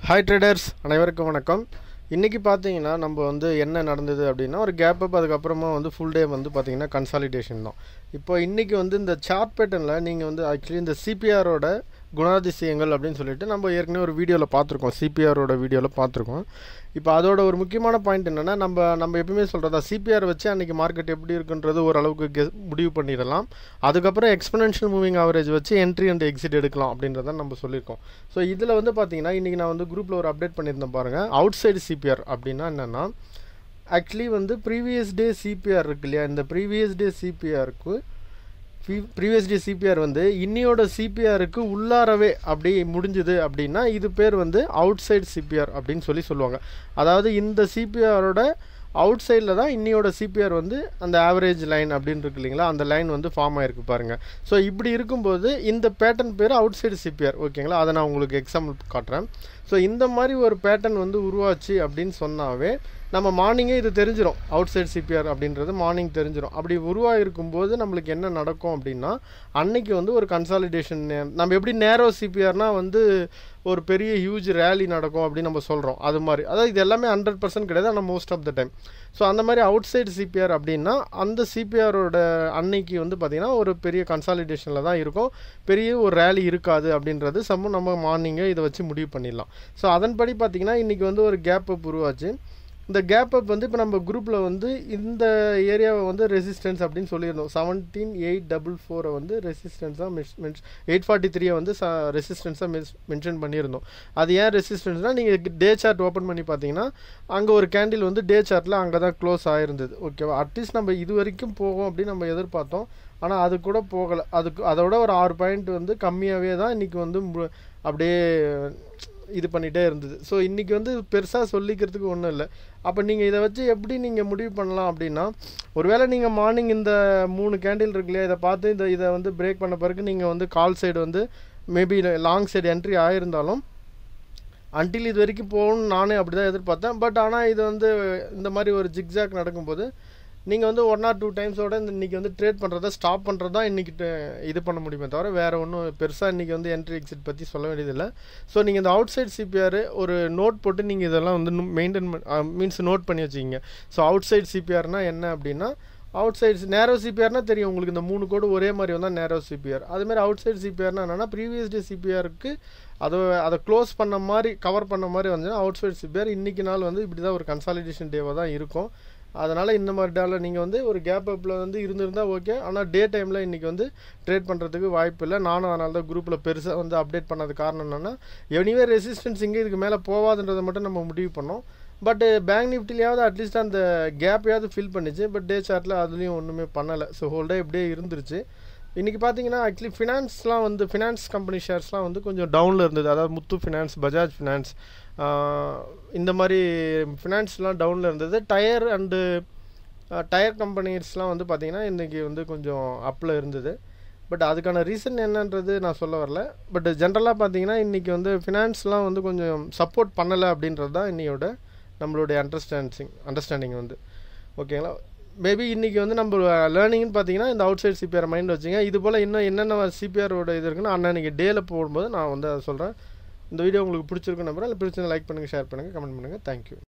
hi traders அனைவருக்கும் வணக்கம் இன்றைக்கி பார்த்தீங்கன்னா நம்ம வந்து என்ன நடந்தது அப்படின்னா ஒரு கேப் அப் அதுக்கப்புறமா வந்து ஃபுல் டே வந்து பார்த்தீங்கன்னா கன்சாலிடேஷன் தான் இப்போ இன்றைக்கி வந்து இந்த சார்ட் பேட்டர்னில் நீங்கள் வந்து ஆக்சுவலி இந்த சிபிஆரோட குணாதிசயங்கள் அப்படின்னு சொல்லிட்டு நம்ம ஏற்கனவே ஒரு வீடியோவில் பார்த்துருக்கோம் சிபிஆரோட வீடியோவில் பார்த்துருக்கோம் இப்போ அதோட ஒரு முக்கியமான பாயிண்ட் என்னென்னா நம்ம நம்ம எப்பவுமே சொல்கிறதா சிபிஆர் வச்சு அன்றைக்கி மார்க்கெட் எப்படி இருக்குன்றது ஓரளவுக்கு கெ முடிவு பண்ணிடலாம் அதுக்கப்புறம் எக்ஸ்பனன்ஷியல் மூவிங் ஆவரேஜ் வச்சு என்ட்ரி அண்ட் எக்ஸிட் எடுக்கலாம் அப்படின்றத நம்ம சொல்லியிருக்கோம் ஸோ இதில் வந்து பார்த்தீங்கன்னா இன்றைக்கி நான் வந்து குரூப்பில் ஒரு அப்டேட் பண்ணியிருந்தேன் பாருங்கள் அவுட் சைடு சிபிஆர் அப்படின்னா என்னென்னா ஆக்சுவலி வந்து ப்ரீவியஸ் டே சிபிஆர் இருக்கு இல்லையா இந்த ப்ரீவியஸ் டே சிபிஆருக்கு ப்ரீவியஸ் டே சிபிஆர் வந்து இன்னியோட சிபிஆருக்கு உள்ளாரவே அப்படி முடிஞ்சுது அப்படின்னா இது பேர் வந்து அவுட் சைடு சிபிஆர் அப்படின்னு சொல்லி சொல்லுவாங்க அதாவது இந்த சிபிஆரோட அவுட் சைடில் தான் இன்னியோட சிபிஆர் வந்து அந்த ஆவரேஜ் லைன் அப்படின்னு இருக்கு இல்லைங்களா அந்த லைன் வந்து ஃபார்ம் ஆகிருக்கு பாருங்கள் ஸோ இப்படி இருக்கும்போது இந்த பேட்டர்ன் பேர் அவுட் சைடு சிபிஆர் ஓகேங்களா அதை நான் உங்களுக்கு எக்ஸாம்பிள் காட்டுறேன் ஸோ இந்த மாதிரி ஒரு பேட்டர்ன் வந்து உருவாச்சு அப்படின்னு சொன்னாவே நம்ம மார்னிங்கே இது தெரிஞ்சிடும் அவுட் சைட் சிபிஆர் அப்படின்றது மார்னிங் தெரிஞ்சிடும் அப்படி உருவாகிருக்கும் போது நம்மளுக்கு என்ன நடக்கும் அப்படின்னா அன்னைக்கு வந்து ஒரு கன்சாலிடேஷன் நம்ம எப்படி நேரோ சிபிஆர்னால் வந்து ஒரு பெரிய ஹியூஜ் ரேலி நடக்கும் அப்படின்னு நம்ம சொல்கிறோம் அது மாதிரி அதாவது இது எல்லாமே ஹண்ட்ரட் பர்சன்ட் கிடையாது ஆனால் most of the time so அந்த மாதிரி அவுட் சைடு சிபிஆர் அப்படின்னா அந்த சிபிஆரோட அன்னைக்கு வந்து பார்த்திங்கன்னா ஒரு பெரிய கன்சாலிடேஷனில் தான் இருக்கும் பெரிய ஒரு ரேலி இருக்காது அப்படின்றது சம்ம நம்ம மார்னிங்கே இதை வச்சு முடிவு பண்ணிடலாம் ஸோ அதன்படி பார்த்திங்கன்னா இன்றைக்கி வந்து ஒரு கேப் அப் உருவாச்சு இந்த கேப் அப் வந்து இப்போ நம்ம குரூப்பில் வந்து இந்த ஏரியாவை வந்து ரெசிஸ்டன்ஸ் அப்படின்னு சொல்லியிருந்தோம் செவன்டீன் எயிட் டபுள் ஃபோரை வந்து ரெசிஸ்டன்ஸாக மென்ஷ் எயிட் ஃபார்ட்டி த்ரீயை வந்து ச ரெசிஸ்டன்ஸாக மென்ஸ் மென்ஷன் பண்ணியிருந்தோம் அது ஏன் ரெசிஸ்டன்ஸ்னால் நீங்கள் டே சார்ட் ஓப்பன் பண்ணி பார்த்தீங்கன்னா அங்கே ஒரு கேண்டில் வந்து டே சார்ட்டில் அங்கே தான் க்ளோஸ் ஆகிருந்தது ஓகேவா அட்லீஸ்ட் நம்ம இது வரைக்கும் போகும் அப்படின்னு நம்ம எதிர்பார்த்தோம் ஆனால் அது கூட போகலை அதுக்கு அதோட ஒரு ஆறு பாயிண்ட் வந்து கம்மியாகவே தான் இன்றைக்கி வந்து அப்படியே இது பண்ணிகிட்டே இருந்தது ஸோ இன்றைக்கி வந்து பெருசாக சொல்லிக்கிறதுக்கு ஒன்றும் இல்லை அப்போ நீங்கள் இதை வச்சு எப்படி நீங்கள் முடிவு பண்ணலாம் அப்படின்னா ஒருவேளை நீங்கள் மார்னிங் இந்த மூணு கேண்டில் இருக்கு இல்லையா இதை பார்த்து இந்த இதை வந்து பிரேக் பண்ண பிறகு நீங்கள் வந்து கால் சைடு வந்து மேபி லாங் சைடு என்ட்ரி ஆகிருந்தாலும் அன்டில் இது வரைக்கும் போகணும்னு நானே அப்படி தான் எதிர்பார்த்தேன் பட் ஆனால் இது வந்து இந்த மாதிரி ஒரு ஜிக்ஜாக் நடக்கும்போது நீங்கள் வந்து ஒன் ஆர் டூ டைம்ஸோட இந்த இன்றைக்கி வந்து ட்ரேட் பண்ணுறத ஸ்டாப் பண்ணுறது தான் இன்றைக்கி இது பண்ண முடியுமே தவிர வேறு ஒன்றும் பெருசாக இன்றைக்கி வந்து என்ட்ரி எக்ஸிட் பற்றி சொல்ல வேண்டியதில்லை ஸோ நீங்கள் இந்த அவுட் சைட் சிபிஆர் ஒரு நோட் போட்டு நீங்கள் இதெல்லாம் வந்து மெயின்டைன் மீன்ஸ் நோட் பண்ணி வச்சுக்கிங்க ஸோ அவுட் சைட் சிபிஆர்னால் என்ன அப்படின்னா அவுட் சைட்ஸ் நேரோ சிபிஆர்னால் தெரியும் உங்களுக்கு இந்த மூணு கோடு ஒரே மாதிரி வந்தால் நேரோ சிபிஆர் அதுமாதிரி அவுட் சைட் சிபிஆர்னால் என்னென்னா ப்ரீவியஸ் டே சிபிஆருக்கு அதை அதை க்ளோஸ் பண்ண மாதிரி கவர் பண்ண மாதிரி வந்துச்சுன்னா அவுட் சைட் சிபிஆர் இன்றைக்கி நாள் வந்து இப்படி தான் ஒரு கன்சாலிடேஷன் டேவாக தான் இருக்கும் அதனால் இந்த மாதிரி டேவில் நீங்கள் வந்து ஒரு கேப் அப்பில் வந்து இருந்திருந்தால் ஓகே ஆனால் டே டைமில் இன்றைக்கி வந்து ட்ரேட் பண்ணுறதுக்கு வாய்ப்பு இல்லை நானும் அதனால தான் குரூப்பில் பெருசாக வந்து அப்டேட் பண்ணது காரணம் என்னென்னா எனிவே ரெசிஸ்டன்ஸ் இங்கே இதுக்கு மேலே போகாதுன்றதை மட்டும் நம்ம முடிவு பண்ணோம் பட் பேங்க் நிஃப்டிலையாவது அட்லீஸ்ட் அந்த கேப்பையாவது ஃபில் பண்ணிச்சு பட் டே சார்ட்டில் அதுலேயும் ஒன்றுமே பண்ணலை ஸோ ஹோல்டே இப்படியே இருந்துருச்சு இன்றைக்கி பார்த்தீங்கன்னா ஆக்சுவலி ஃபினான்ஸ்லாம் வந்து ஃபினான்ஸ் கம்பெனி ஷேர்ஸ்லாம் வந்து கொஞ்சம் டவுனில் இருந்தது அதாவது முத்து ஃபினான்ஸ் பஜாஜ் ஃபினான்ஸ் இந்த மாதிரி ஃபினான்ஸ்லாம் டவுனில் இருந்தது டயர் அண்டு டயர் கம்பெனிஸ்லாம் வந்து பார்த்திங்கன்னா இன்றைக்கி வந்து கொஞ்சம் அப்பில் இருந்தது பட் அதுக்கான ரீசன் என்னன்றது நான் சொல்ல வரல பட் ஜென்ரலாக பார்த்தீங்கன்னா இன்றைக்கி வந்து ஃபினான்ஸ்லாம் வந்து கொஞ்சம் சப்போர்ட் பண்ணலை அப்படின்றது தான் இன்னையோட நம்மளுடைய அண்டர்ஸ்டாண்டிங் அண்டர்ஸ்டாண்டிங் வந்து ஓகேங்களா மேபி இன்றைக்கி வந்து நம்ம லேர்னிங்னு பார்த்தீங்கன்னா இந்த அவுட் சைட் சிபிஆர் மைண்ட் வச்சுங்க இது போல் இன்னும் என்னென்ன சிபிஆரோட இது இருக்குன்னு அன்னைக்கு டேயில் போடும்போது நான் வந்து அதை சொல்கிறேன் இந்த வீடியோ உங்களுக்கு பிடிச்சிருக்கும் நம்புறேன் இல்லை பிடிச்சிருந்தா லைக் பண்ணுங்கள் ஷேர் பண்ணுங்கள் கமெண்ட் பண்ணுங்கள் தேங்க்யூ